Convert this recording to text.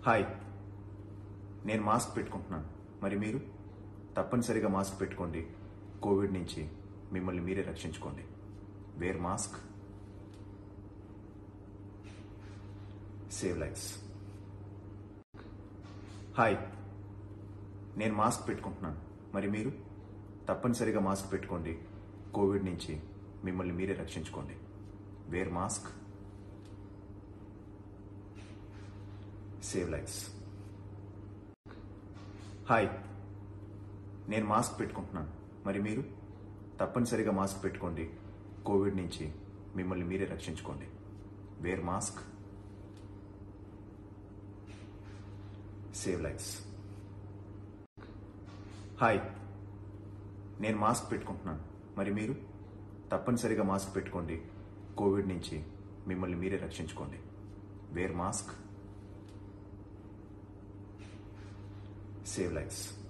hi నేను mask పెట్టుకుంటున్నాను మరి మీరు తప్పనిసరిగా మాస్క్ పెట్టుకోండి కోవిడ్ నుంచి మిమ్మల్ని మీరే రక్షించుకోండి wear mask save lives hi నేను మాస్క్ పెట్టుకుంటున్నాను మరి మీరు తప్పనిసరిగా మాస్క్ పెట్టుకోండి కోవిడ్ నుంచి మిమ్మల్ని మీరే రక్షించుకోండి wear mask save lives hi నేను మాస్క్ పెట్టుకుంటున్నాను మరి మీరు తప్పనిసరిగా మాస్క్ పెట్టుకోండి కోవిడ్ నుంచి మిమ్మల్ని మీరే రక్షించుకోండి wear mask save lives hi నేను మాస్క్ పెట్టుకుంటున్నాను మరి మీరు తప్పనిసరిగా మాస్క్ పెట్టుకోండి కోవిడ్ నుంచి మిమ్మల్ని మీరే రక్షించుకోండి వేర్ మాస్క్ సేవ్ లైఫ్స్